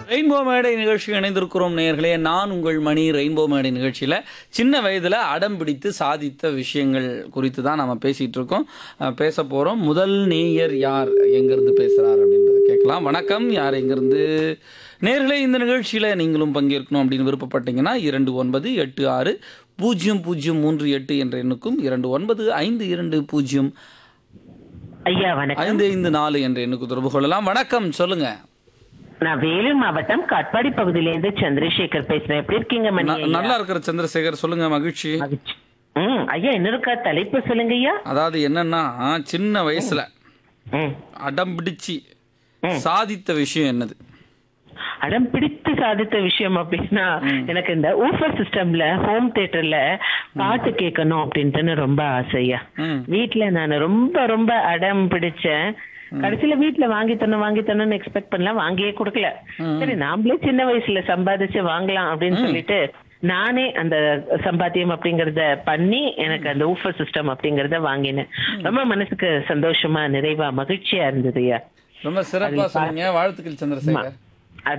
Rainbow மேடை நிகழ்ச்சி இணைந்திருக்கிறோம் நேயர்களே நான் உங்கள் மணி ரெயின்போ மேடை நிகழ்ச்சியில் சின்ன வயதில் அடம் பிடித்து சாதித்த விஷயங்கள் குறித்து தான் நம்ம பேசிகிட்டு இருக்கோம் அஹ், பேச போகிறோம் முதல் நேயர் யார் எங்கேருந்து பேசுகிறார் அப்படின்றத கேட்கலாம் வணக்கம் யார் எங்கேருந்து நேர்களே இந்த நிகழ்ச்சியில் நீங்களும் பங்கேற்கணும் அப்படின்னு விருப்பப்பட்டீங்கன்னா இரண்டு ஒன்பது எட்டு ஆறு பூஜ்ஜியம் பூஜ்ஜியம் மூன்று எட்டு என்ற எண்ணுக்கும் இரண்டு ஒன்பது ஐந்து இரண்டு பூஜ்ஜியம் ஐயா வணக்கம் ஐந்து ஐந்து நாலு என்ற எண்ணுக்கு தொடர்பு கொள்ளலாம் வணக்கம் சொல்லுங்க நான் வேலூர் மாவட்டம் காட்பாடி பகுதியிலேருந்து சந்திரசேகர் பேசுறேன் எப்படி இருக்கீங்க மணி ந- ஐயா? நல்லா இருக்கிற சந்திரசேகர் சொல்லுங்க மகிழ்ச்சி மகிழ்ச்சி. ம் ஐயா இன்னொருக்கா தலைப்பு சொல்லுங்க ஐயா அதாவது என்னன்னா சின்ன வயசுல ம் அடம் பிடிச்சு சாதித்த விஷயம் என்னது அடம் பிடித்து சாதித்த விஷயம் அப்படின்னா எனக்கு இந்த ஊஃபர் சிஸ்டம்ல ஹோம் தியேட்டர்ல பாட்டு கேட்கணும் அப்படின்ட்டுன்னு ரொம்ப ஆசையா ம். வீட்ல நான் ரொம்ப ரொம்ப அடம் பிடிச்சேன் கடைசியில வீட்ல வாங்கி தரணும் வாங்கி தரணும்னு எக்ஸ்பெக்ட் பண்ணலாம் வாங்கியே கொடுக்கல சரி நாமளே சின்ன வயசுல சம்பாதிச்சு வாங்கலாம் அப்படின்னு சொல்லிட்டு நானே அந்த சம்பாத்தியம் அப்படிங்கறத பண்ணி எனக்கு அந்த ஊஃபர் சிஸ்டம் அப்படிங்கறத வாங்கினேன் ரொம்ப மனசுக்கு சந்தோஷமா நிறைவா மகிழ்ச்சியா இருந்ததுயா ரொம்ப சிறப்பா சொன்னீங்க வாழ்த்துக்கள் சந்திரசேகர்